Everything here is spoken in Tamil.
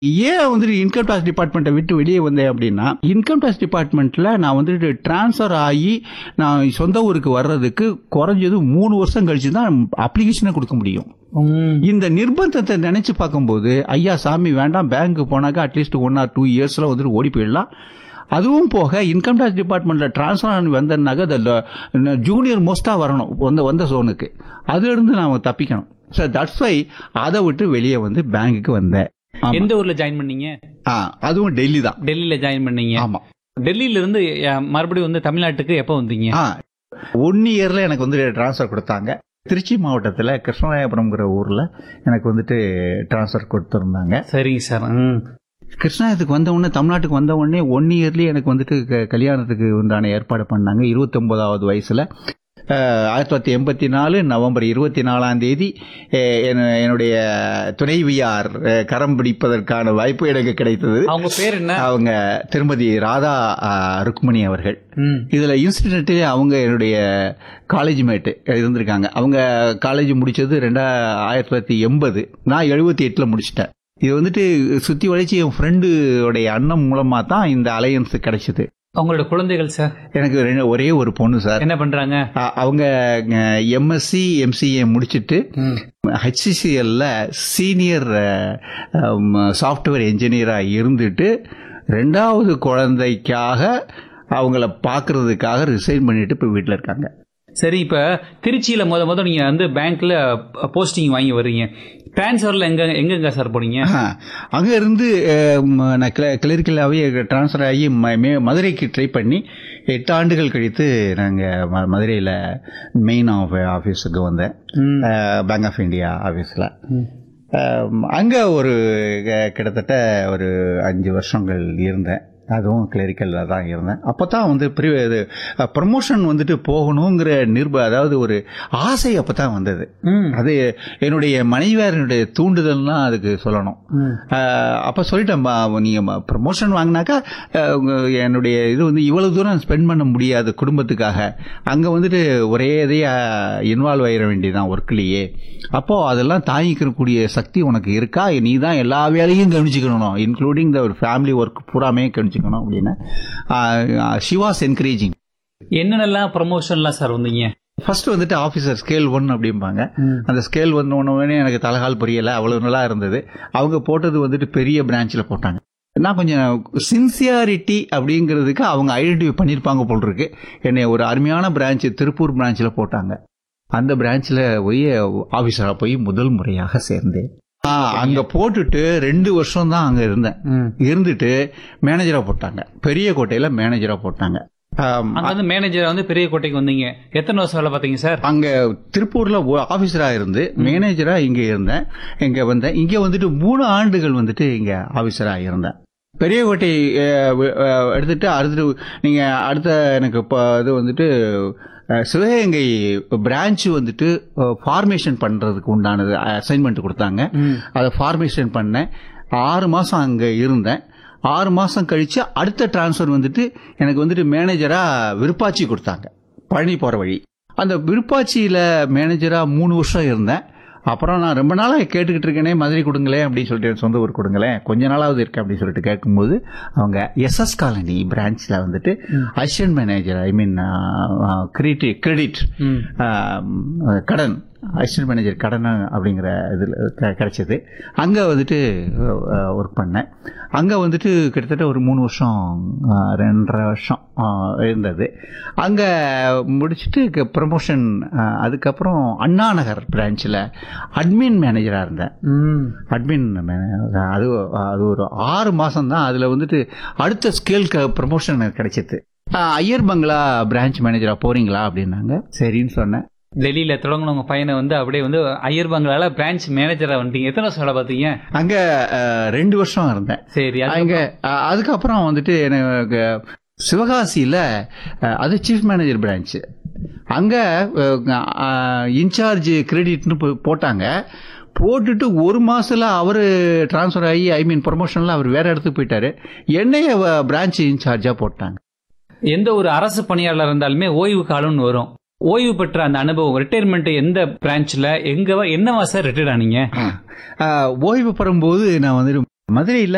ஏன் வந்துட்டு இன்கம் டேக்ஸ் டிபார்ட்மெண்ட்டை விட்டு வெளியே வந்தேன் அப்படின்னா இன்கம் டேக்ஸ் டிபார்ட்மெண்ட்ல நான் வந்துட்டு டிரான்ஸ்ஃபர் ஆகி நான் சொந்த ஊருக்கு வர்றதுக்கு குறைஞ்சது மூணு வருஷம் கழிச்சு தான் அப்ளிகேஷனை கொடுக்க முடியும் இந்த நிர்பந்தத்தை நினைச்சு பார்க்கும்போது ஐயா சாமி வேண்டாம் பேங்க்கு போனாக்கா அட்லீஸ்ட் ஒன் ஆர் டூ இயர்ஸ்ல வந்துட்டு ஓடி போயிடலாம் அதுவும் போக இன்கம் டேக்ஸ் டிபார்ட்மெண்ட்ல டிரான்ஸ்ஃபர் ஆகி வந்தனாக்க ஜூனியர் மோஸ்டா வரணும் வந்த வந்த ஜோனுக்கு அதுல இருந்து நான் தப்பிக்கணும் ஸோ தட்ஸ் வை அதை விட்டு வெளியே வந்து பேங்க்குக்கு வந்தேன் ஆமா. எந்த ஊர்ல ஜாயின் பண்ணீங்க ஆ, அதுவும் டெல்லி தான் டெல்லியில ஜாயின் பண்ணீங்க ஆமா டெல்லியில இருந்து அஹ், மறுபடியும் வந்து தமிழ்நாட்டுக்கு எப்போ வந்தீங்க ஆ ஒன் இயர்ல எனக்கு வந்து டிரான்ஸ்ஃபர் கொடுத்தாங்க திருச்சி மாவட்டத்தில் கிருஷ்ணராயபுரம்ங்கிற ஊர்ல எனக்கு வந்துட்டு டிரான்ஸ்ஃபர் கொடுத்துருந்தாங்க சரிங்க சார் ம். கிருஷ்ணாயத்துக்கு வந்த உடனே தமிழ்நாட்டுக்கு வந்த உடனே ஒன் இயர்லயே எனக்கு வந்துட்டு க- கல்யாணத்துக்கு உண்டான ஏற்பாடு பண்ணாங்க இருபத்தி ஒன்பதாவது வயசுல அஹ், ஆயிரத்தி தொள்ளாயிரத்தி எண்பத்தி நாலு நவம்பர் இருபத்தி நாலாம் தேதி அஹ், என்- என்னுடைய துணைவியார் அஹ், கரம் பிடிப்பதற்கான வாய்ப்பு எனக்கு கிடைத்தது அவங்க பேர் என்ன அவங்க திருமதி ராதா அஹ், ருக்மணி அவர்கள் ம். இதுல இன்சிடென்ட்லேயே அவங்க என்னுடைய காலேஜ் மேட்டு இருந்திருக்காங்க அவங்க காலேஜ் முடிச்சது ரெண்டா ஆயிரத்தி தொள்ளாயிரத்தி எண்பது நான் எழுபத்தி எட்டுல முடிச்சிட்டேன் இது வந்துட்டு சுத்தி வளைச்சு என் ஃப்ரெண்டுடைய அண்ணன் மூலமா தான் இந்த அலையன்ஸ் கிடைச்சது அவங்களோட குழந்தைகள் சார் எனக்கு ரெண்டு- ஒரே ஒரு பொண்ணு சார் என்ன பண்றாங்க அ- அவங்க எம்எஸ்சி எம்சிஏ முடிச்சிட்டு ம். ஹெச்சிசிஎல்ல சீனியர் சாஃப்ட்வேர் என்ஜினியரா இருந்துட்டு ரெண்டாவது குழந்தைக்காக அவங்கள பார்க்கறதுக்காக ரிசைன் பண்ணிட்டு இப்போ வீட்டில் இருக்காங்க சரி இப்ப திருச்சியில முத முத நீங்க வந்து பேங்க்ல போஸ்டிங் வாங்கி வர்றீங்க டிரான்ஸ்ஃபர்ல எங்க எங்கெங்க சார் போனீங்க ஆஹ், அங்க இருந்து அஹ், ம- நான் கிளரிக்கலாவே டிரான்ஸ்ஃபர் ஆகி ம- மே- மதுரைக்கு ட்ரை பண்ணி எட்டு ஆண்டுகள் கழித்து நாங்கள் மதுரையில் மெயின் ஆஃப் ஆஃபீஸுக்கு வந்தேன் ம். பேங்க் ஆஃப் இந்தியா ஆஃபீஸில் அங்கே ஒரு அஹ், கிட்டத்தட்ட ஒரு அஞ்சு வருஷங்கள் இருந்தேன் அதுவும் கிளரிக்கலில் தான் இருந்தேன் அப்போ தான் வந்து பெரிய இது ப்ரமோஷன் வந்துட்டு போகணுங்கிற நிர்ப அதாவது ஒரு ஆசை அப்போ தான் வந்தது ம். அது என்னுடைய மனைவியாரனுடைய தூண்டுதல்னா அதுக்கு சொல்லணும் ம். ஆஹ் அப்ப சொல்லிட்டேன் பா, நீங்க ப்ரமோஷன் வாங்கினாக்கா ஆஹ் உங்க என்னுடைய இது வந்து இவ்வளவு தூரம் ஸ்பெண்ட் பண்ண முடியாது குடும்பத்துக்காக அங்க வந்துட்டு ஒரே இதையா இன்வால்வ் ஆயிட வேண்டியதான் ஒர்க்லயே அப்போ அதெல்லாம் தாங்கிக்கக்கூடிய சக்தி உனக்கு இருக்கா நீ தான் எல்லா வேலையும் கவனிச்சுக்கணும் இன்க்ளூடிங் த ஃபேமிலி ஒர்க் பூராமே கவனிச்சுக்கணும் அப்படின்னு ஷி வாஸ் என்கரேஜிங் என்னென்னலாம் ப்ரமோஷன்லாம் சார் வந்தீங்க ஃபர்ஸ்ட் வந்துட்டு ஆஃபீஸர் ஸ்கேல் ஒன் அப்படிம்பாங்க ம். அந்த ஸ்கேல் வந்த உடனே எனக்கு தலகால் புரியல அவ்வளவு நல்லா இருந்தது அவங்க போட்டது வந்துட்டு பெரிய பிரான்ச்சில் போட்டாங்க நான் கொஞ்சம் சின்சியாரிட்டி அப்படிங்கிறதுக்கு அவங்க ஐடென்டிஃபை பண்ணியிருப்பாங்க போல் இருக்கு என்னை ஒரு அருமையான பிரான்ச் திருப்பூர் பிரான்ச்சில் போட்டாங்க அந்த பிரான்ச்சில் போய் ஆஃபீஸராக போய் முதல் முறையாக சேர்ந்தேன் ஆ, அங்க போட்டுட்டு ரெண்டு வருஷம் தான் அங்க இருந்தேன் ம். இருந்துட்டு மேனேஜரா போட்டாங்க பெரிய கோட்டையில மேனேஜரா போட்டாங்க ஆம், அங்க வந்து மேனேஜர் வந்து பெரிய கோட்டைக்கு வந்தீங்க எத்தனை வருஷம் வேலை பார்த்தீங்க சார் அங்க திருப்பூர்ல ஆபீசரா இருந்து மேனேஜரா இங்க இருந்தேன் இங்க வந்தேன் இங்க வந்துட்டு மூணு ஆண்டுகள் வந்துட்டு இங்க ஆபீசரா இருந்தேன் பெரியகோட்டை அஹ், வி- அஹ், எடுத்துட்டு அடுத்து நீங்க அடுத்த எனக்கு இப்போ இது வந்துட்டு அஹ், சிவகங்கை பிரான்ச் வந்துட்டு ஃபார்மேஷன் பண்றதுக்கு உண்டானது அசைன்மெண்ட் கொடுத்தாங்க ம். அதை ஃபார்மேஷன் பண்ணேன் ஆறு மாசம் அங்க இருந்தேன் ஆறு மாசம் கழிச்சு அடுத்த டிரான்ஸ்ஃபர் வந்துட்டு எனக்கு வந்துட்டு மேனேஜரா விருப்பாச்சி கொடுத்தாங்க பழனி போற வழி அந்த விருப்பாச்சியில மேனேஜரா மூணு வருஷம் இருந்தேன் அப்புறம் நான் ரொம்ப நாளா கேட்டுக்கிட்டு இருக்கேனே மதுரை கொடுங்களேன் அப்படின்னு சொல்லிட்டு சொந்த ஊர் கொடுங்களேன் கொஞ்ச நாளாவது இருக்கு அப்படின்னு சொல்லிட்டு கேட்கும்போது அவங்க எஸ்எஸ் காலனி பிரான்ச்ல வந்துட்டு assistant manager I mean credit credit ம். கடன் அசிஸ்டன்ட் மேனேஜர் கடன் அப்படிங்கிற இதில் கிடைச்சது அங்கே வந்துட்டு ஒர்க் பண்ணேன் அங்கே வந்துட்டு கிட்டத்தட்ட ஒரு மூணு வருஷம் அஹ், ரெண்டரை வருஷம் அஹ், இருந்தது அங்கே முடிச்சுட்டு ப்ரமோஷன் அதுக்கப்புறம் அண்ணா நகர் பிரான்ச்சில் அட்மின் மேனேஜராக இருந்தேன் ம். அட்மின் அது அது ஒரு ஆறு மாசம் தான் அதுல வந்துட்டு அடுத்த ஸ்கேலுக்கு ப்ரமோஷன் கிடைச்சிது ஆஹ், ஐயர் பங்களா பிரான்ச் மேனேஜரா போறீங்களா அப்படின்னாங்க சரின்னு சொன்னேன் டெல்லியில தொடங்கின உங்க பையனை வந்து அப்படியே வந்து ஐயர் பங்களால பிரான்ச் மேனேஜரா வந்துட்டீங்க எத்தனை வருஷம் வேலை பார்த்தீங்க அங்க ஆஹ், ரெண்டு வருஷம் இருந்தேன் சரி அது- அங்க ஆஹ், அதுக்கப்புறம் வந்துட்டு எனக்கு சிவகாசியில ஆஹ், அது சீஃப் மேனேஜர் பிரான்ச் அங்க இன்சார்ஜ் கிரெடிட்னு போ- போட்டாங்க போட்டுட்டு ஒரு மாசத்துல அவரு டிரான்ஸ்ஃபர் ஆகி ஐ மீன் ப்ரொமோஷன்ல அவர் வேற இடத்துக்கு போயிட்டாரு என்னைய பிரான்ச் இன்சார்ஜா போட்டாங்க எந்த ஒரு அரசு பணியாளர் இருந்தாலுமே ஓய்வு காலம்னு வரும் ஓய்வு பெற்ற அந்த அனுபவம் ரிட்டையர்மெண்ட் எந்த பிரான்ச்ல எங்க என்னவா சார் ரிட்டையர்ட் ஆனீங்க ஆஹ், ஓய்வு பெறும்போது நான் வந்துட்டு மதுரையில்